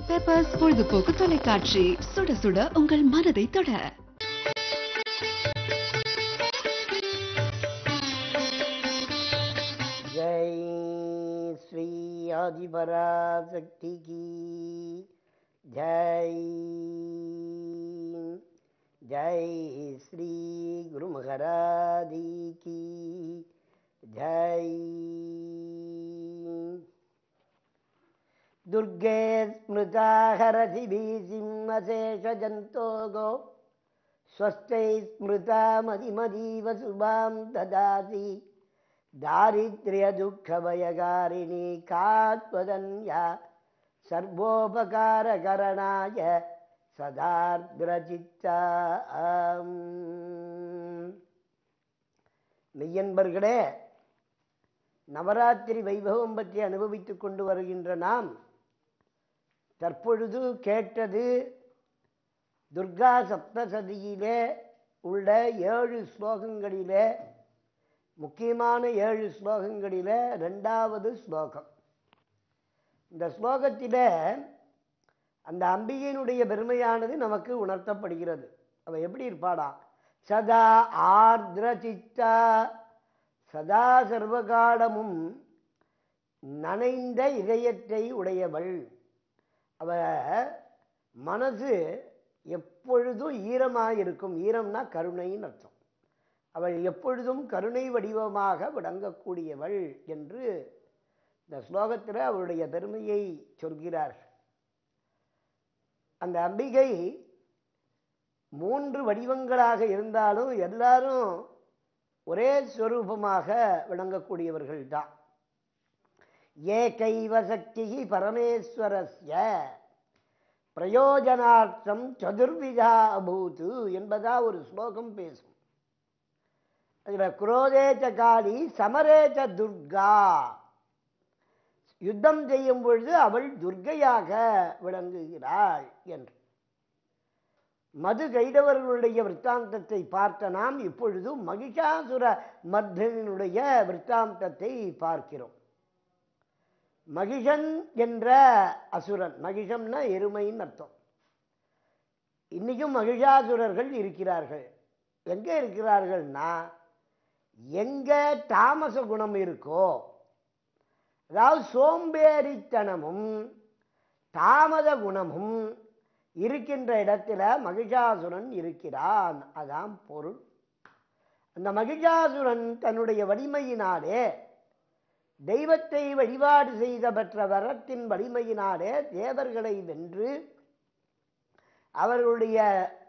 peppers பொழுதுபோக்கு தொலைக்காட்சி சுட சுட உங்கள் மனதை தொட जय श्री आदिपराशक्ति की जय जय श्री गुरु महाराजी की जय दुर्गे स्मृता हरसि भीसिंहशेषजन्तोगो स्वस्त्यै स्मृता मदिमदीव शुभां ददासि दारिद्र्यदुःखभयकारिणी कात्वदन्या सर्वोपकारकरणाय சதார்திரச்சித்தா மெய்யன்பர்களே நவராத்திரி வைபவம் பற்றி அனுபவித்துக் கொண்டு வருகின்ற நாம் தற்பொழுது கேட்டது துர்கா சப்தசதியிலே உள்ள ஏழு ஸ்லோகங்களிலே முக்கியமான ஏழு ஸ்லோகங்களிலே ரெண்டாவது ஸ்லோகம் இந்த ஸ்லோகத்திலே அந்த அம்பிகையினுடைய பெருமையானது நமக்கு உணர்த்தப்படுகிறது அவ எப்படி இருப்பாடா சதா ஆர்திர சித்தா சதா சர்வகாலமும் நனைந்த இதயத்தை உடையவள் அவ மனசு எப்பொழுதும் ஈரமாக ஈரம்னா கருணைன்னு அர்த்தம் அவள் எப்பொழுதும் கருணை வடிவமாக விளங்கக்கூடியவள் என்று இந்த ஸ்லோகத்தில் அவளுடைய பெருமையை சொல்கிறார்கள் அந்த அம்பிகை மூன்று வடிவங்களாக இருந்தாலும் எல்லாரும் ஒரே ஸ்வரூபமாக விளங்கக்கூடியவர்கள் தான் ஏகைவ சக்தி பரமேஸ்வரஸ்ய பிரயோஜனார்த்தம் சதுர்விதா அபூத்து என்பதா ஒரு ஸ்லோகம் பேசும் அதில் குரோதேச்ச காளி சமரேச்ச துர்கா யுத்தம் செய்யும் பொழுது அவள் துர்கையாக விளங்குகிறாள் என்று மது கைடவர்களுடைய விற்த்தாந்தத்தை பார்த்த நாம் இப்பொழுது மகிஷாசுர மர்தனுடைய விற்த்தாந்தத்தை பார்க்கிறோம் மகிஷன் என்ற அசுரன் மகிஷம்னா எருமைன்னு அர்த்தம் இன்னைக்கும் மகிஷாசுரர்கள் இருக்கிறார்கள் எங்கே இருக்கிறார்கள்னா எங்க தாமச குணம் இருக்கோ அதாவது சோம்பேறித்தனமும் தாமத குணமும் இருக்கின்ற இடத்துல மகிஷாசுரன் இருக்கிறான் அதான் பொருள் அந்த மகிஷாசுரன் தன்னுடைய வலிமையினாலே தெய்வத்தை வழிபாடு செய்த பெற்ற வரத்தின் வலிமையினாலே தேவர்களை வென்று அவர்களுடைய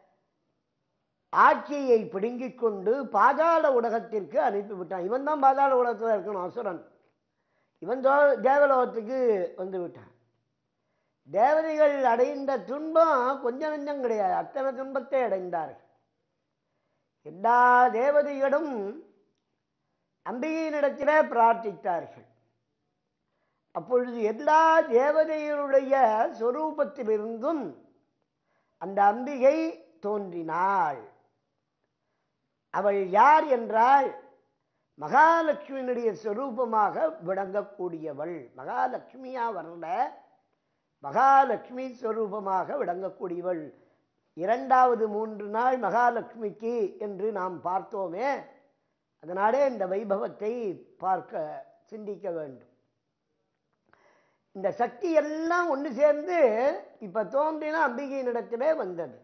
ஆட்சியை பிடுங்கிக் கொண்டு பாதாள உலகத்திற்கு அனுப்பிவிட்டான் இவன் தான் பாதாள உலகத்தில் இருக்கணும் அசுரன் இவன் தோ தேவலோகத்துக்கு வந்து விட்டான் தேவதைகள் அடைந்த துன்பம் கொஞ்சம் நஞ்சம் கிடையாது அத்தனை துன்பத்தை அடைந்தார்கள் எல்லா தேவதைகளும் அம்பிகையினிடத்திலே பிரார்த்தித்தார்கள் அப்பொழுது எல்லா தேவதைகளுடைய சொரூபத்திலிருந்தும் அந்த அம்பிகை தோன்றினாள் அவள் யார் என்றால் மகாலட்சுமியினுடைய சொரூபமாக விளங்கக்கூடியவள் மகாலட்சுமியா வரல மகாலட்சுமி ஸ்வரூபமாக விளங்கக்கூடியவள் இரண்டாவது மூன்று நாள் மகாலட்சுமிக்கு என்று நாம் பார்த்தோமே அதனாலே இந்த வைபவத்தை பார்க்க சிந்திக்க வேண்டும் இந்த சக்தி எல்லாம் ஒன்று சேர்ந்து இப்ப தோன்றின அம்பிகையினிடத்திலே வந்தது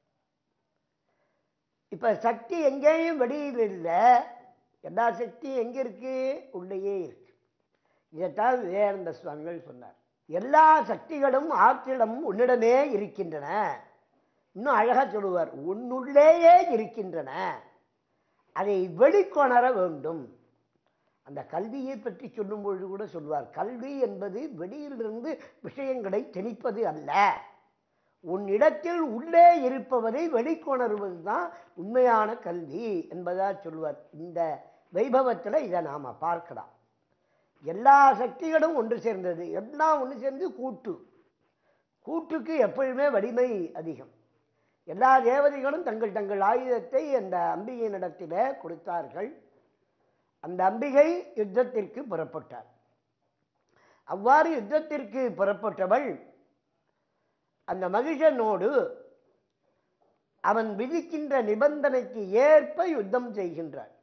இப்ப சக்தி எங்கேயும் வெளியில் இல்லை எல்லா சக்தியும் எங்க இருக்கு உள்ளேயே இருக்கு இதைத்தான் விவேகானந்த சுவாமிகள் சொன்னார் எல்லா சக்திகளும் ஆற்றிடம் உன்னிடமே இருக்கின்றன இன்னும் அழகா சொல்லுவார் உன்னுள்ளேயே இருக்கின்றன அதை வெளிக்கொணர வேண்டும் அந்த கல்வியை பற்றி சொல்லும் பொழுது கூட சொல்வார் கல்வி என்பது வெளியிலிருந்து விஷயங்களை திணிப்பது அல்ல உன் இடத்தில் உள்ளே இருப்பவரை வெளிக்கொணர்வது தான் உண்மையான கல்வி என்பதா சொல்வார் இந்த வைபவத்தில் இதை நாம் பார்க்கலாம் எல்லா சக்திகளும் ஒன்று சேர்ந்தது எல்லாம் ஒன்று சேர்ந்து கூட்டு கூட்டுக்கு எப்பொழுதுமே வலிமை அதிகம் எல்லா தேவதைகளும் தங்கள் தங்கள் ஆயுதத்தை அந்த அம்பிகையினிடத்தில் கொடுத்தார்கள் அந்த அம்பிகை யுத்தத்திற்கு புறப்பட்டார் அவ்வாறு யுத்தத்திற்கு புறப்பட்டவள் அந்த மகிஷனோடு அவன் விதிக்கின்ற நிபந்தனைக்கு ஏற்ப யுத்தம் செய்கின்றான்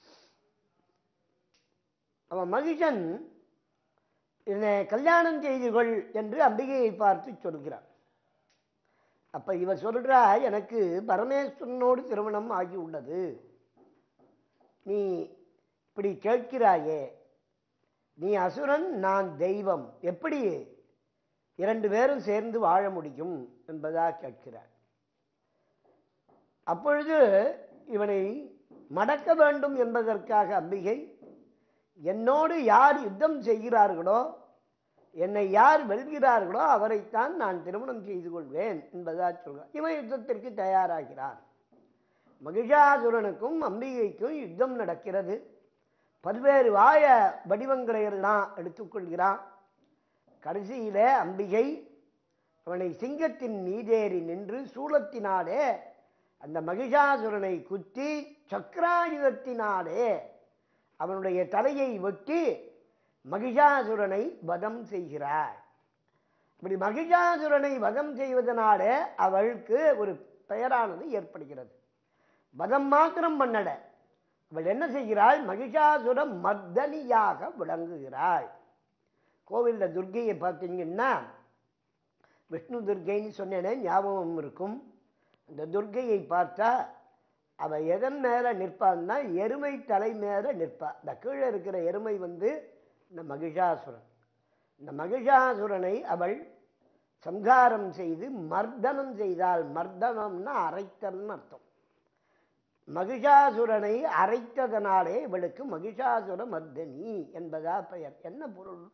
அவன் மகிஷன் என்னை கல்யாணம் செய்து கொள் என்று அம்பிகையை பார்த்து சொல்கிறான் அப்ப இவ சொல்றா எனக்கு பரமேஸ்வரனோடு திருமணம் ஆகி உள்ளது நீ இப்படி கேட்கிறாயே நீ அசுரன் நான் தெய்வம் எப்படி இரண்டு பேரும் சேர்ந்து வாழ முடியும் என்பதா கேட்கிறார் அப்பொழுது இவனை மடக்க வேண்டும் என்பதற்காக அம்பிகை என்னோடு யார் யுத்தம் செய்கிறார்களோ என்னை யார் வெல்கிறார்களோ அவரைத்தான் நான் திருமணம் செய்து கொள்வேன் என்பதா சொல்கிறார் இவன் யுத்தத்திற்கு தயாராகிறான் மகிஷாசுரனுக்கும் அம்பிகைக்கும் யுத்தம் நடக்கிறது பல்வேறு வாய வடிவங்களை எல்லாம் எடுத்துக்கொள்கிறான் கடைசியிலே அம்பிகை அவனை சிங்கத்தின் மீதேறி நின்று சூலத்தினாலே அந்த மகிஷாசுரனை குத்தி சக்கராயுதத்தினாலே அவனுடைய தலையை வெட்டி மகிஷாசுரனை வதம் செய்கிறார் இப்படி மகிஷாசுரனை வதம் செய்வதனாலே அவளுக்கு ஒரு பெயரானது ஏற்படுகிறது வதம் மாத்திரம் பண்ணல அவள் என்ன செய்கிறாள் மகிஷாசுர மர்தனியாக விளங்குகிறாள் கோவிலில் துர்க்கையை பார்த்தீங்கன்னா விஷ்ணு துர்க்கைன்னு சொன்னேனே ஞாபகம் இருக்கும் அந்த துர்க்கையை பார்த்தா அவ எதன் மேல நிற்பான்னா எருமை தலை மேல நிற்பா இந்த கீழே இருக்கிற எருமை வந்து இந்த மகிஷாசுரன் இந்த மகிஷாசுரனை அவள் சம்ஹாரம் செய்து மர்தனம் செய்தால் மர்தனம்னா அரைத்தல்னு அர்த்தம் மகிஷாசுரனை அரைத்ததனாலே இவளுக்கு மகிஷாசுர மர்தனி என்பதா பெயர் என்ன பொருள்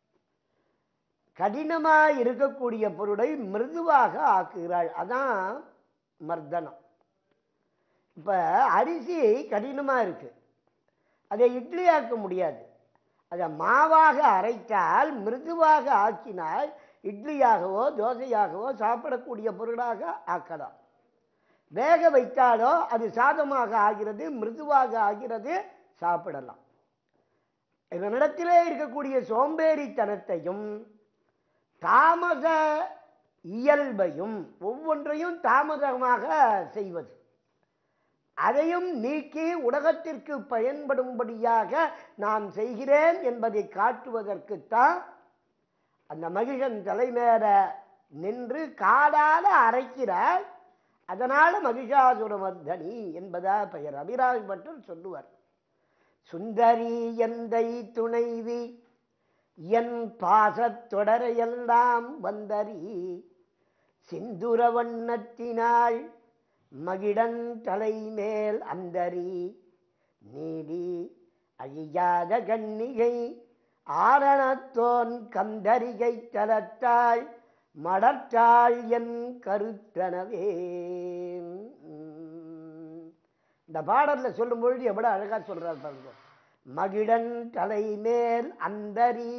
கடினமாய் இருக்கக்கூடிய பொருளை மிருதுவாக ஆக்குகிறாள் அதான் மர்தனம் இப்ப அரிசி கடினமா இருக்கு அதை இட்லி ஆக்க முடியாது அதை மாவாக அரைத்தால் மிருதுவாக ஆக்கினால் இட்லியாகவோ தோசையாகவோ சாப்பிடக்கூடிய பொருளாக ஆக்கலாம் வேக வைத்தாலோ அது சாதமாக ஆகிறது மிருதுவாக ஆகிறது சாப்பிடலாம் இதனிடத்திலே இருக்கக்கூடிய சோம்பேறித்தனத்தையும் தாமத இயல்பையும் ஒவ்வொன்றையும் தாமதமாக செய்வது அதையும் நீக்கி உலகத்திற்கு பயன்படும்படியாக நான் செய்கிறேன் என்பதை காட்டுவதற்குத்தான் அந்த மகிழன் தலைமேல நின்று காடால அரைக்கிறார் அதனால மகிஷாசுரமர்தனி என்பதா பெயர் அபிராமி பட்டர் சொல்லுவார் சுந்தரி எந்தை துணைவி என் பாசத்தொடரையெல்லாம் வந்தரி சிந்துர வண்ணத்தினாள் மகிடன் தலைமேல் அந்தரி நீடி அழியாத கண்ணிகை ஆரணத்தோன் கந்தரிகை தலத்தாள் மடத்தாள் என் கருத்தனவே இந்த பாடல்ல சொல்லும் பொழுது எவ்வளவு அழகா சொல்றார் பாருங்க மகிழன் தலைமேல் அந்தரி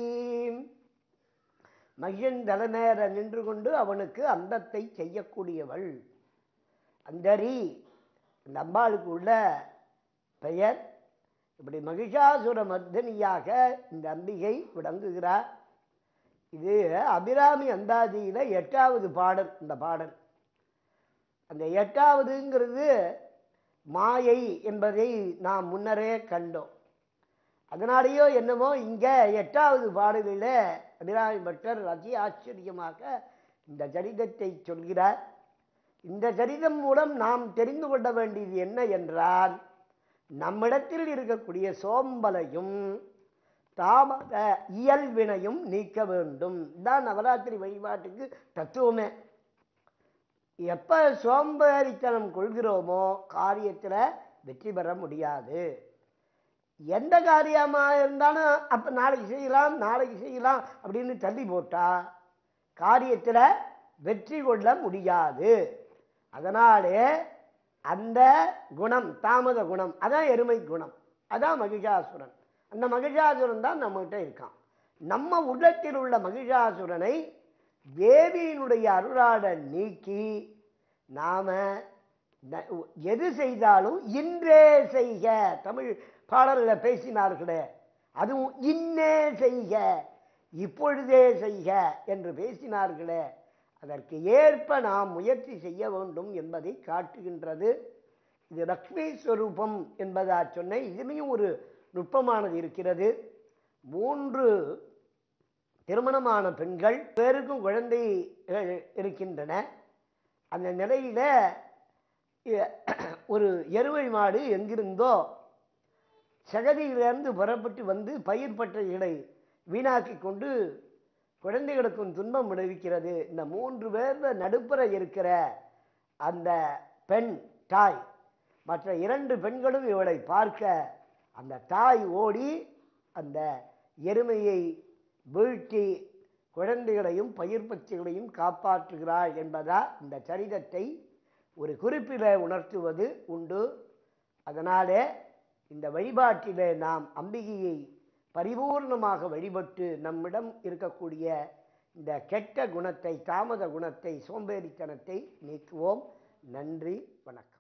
மகிழன் தலைமேல நின்று கொண்டு அவனுக்கு அந்தத்தை செய்யக்கூடியவள் அந்தரி அந்த அம்பாளுக்கு உள்ள பெயர் இப்படி மகிஷாசுர மர்தனியாக இந்த அம்பிகை விளங்குகிறார் இது அபிராமி அந்தாதியில எட்டாவது பாடல் இந்த பாடல் அந்த எட்டாவதுங்கிறது மாயை என்பதை நாம் முன்னரே கண்டோம் அதனாலேயோ என்னமோ இங்க எட்டாவது பாடலில் அபிராமி பட்டர் அதி ஆச்சரியமாக இந்த சரிதத்தை சொல்கிறார் இந்த சரிதம் மூலம் நாம் தெரிந்து கொள்ள வேண்டியது என்ன என்றால் நம்மிடத்தில் இருக்கக்கூடிய சோம்பலையும் தாமத இயல்வினையும் நீக்க வேண்டும் தான் நவராத்திரி வழிபாட்டுக்கு தத்துவமே எப்ப சோம்பேறித்தனம் கொள்கிறோமோ காரியத்துல வெற்றி பெற முடியாது எந்த காரியமா இருந்தாலும் அப்ப நாளைக்கு செய்யலாம் நாளைக்கு செய்யலாம் அப்படின்னு தள்ளி போட்டா காரியத்துல வெற்றி கொள்ள முடியாது அதனாலே அந்த குணம் தாமத குணம் அதான் எருமை குணம் அதான் மகிஷாசுரன் அந்த மகிஷாசுரன் தான் நம்மகிட்ட இருக்கான் நம்ம உள்ளத்தில் உள்ள மகிஷாசுரனை தேவியினுடைய அருளாட நீக்கி நாம ந- எது செய்தாலும் இன்றே செய்க தமிழ் பாடல்ல பேசினார்களே அதுவும் இன்னே செய்க இப்பொழுதே செய்க என்று பேசினார்களே அதற்கு ஏற்ப நாம் முயற்சி செய்ய வேண்டும் என்பதை காட்டுகின்றது இது லக்ஷ்மி ஸ்வரூபம் என்பதா சொன்ன இதுலேயும் ஒரு நுட்பமானது இருக்கிறது மூன்று திருமணமான பெண்கள் பேருக்கும் குழந்தை அஹ், இருக்கின்றன அந்த நிலையில இ- ஒரு எருமை மாடு எங்கிருந்தோ சகதியிலிருந்து புறப்பட்டு வந்து பயிர் பட்டைகளை வீணாக்கி கொண்டு குழந்தைகளுக்கும் துன்பம் விளைவிக்கிறது இந்த மூன்று பேர் நடுப்புற இருக்கிற அந்த பெண் தாய் மற்ற இரண்டு பெண்களும் இவளை பார்க்க அந்த தாய் ஓடி அந்த எருமையை வீழ்த்தி குழந்தைகளையும் பயிர் பச்சைகளையும் காப்பாற்றுகிறாள் என்பதா இந்த சரிதத்தை ஒரு குறிப்பில உணர்த்துவது உண்டு அதனாலே இந்த வழிபாட்டிலே நாம் அம்பிகையை பரிபூர்ணமாக வழிபட்டு நம்மிடம் இருக்கக்கூடிய இந்த கெட்ட குணத்தை தாமத குணத்தை சோம்பேறித்தனத்தை நீக்குவோம் நன்றி வணக்கம்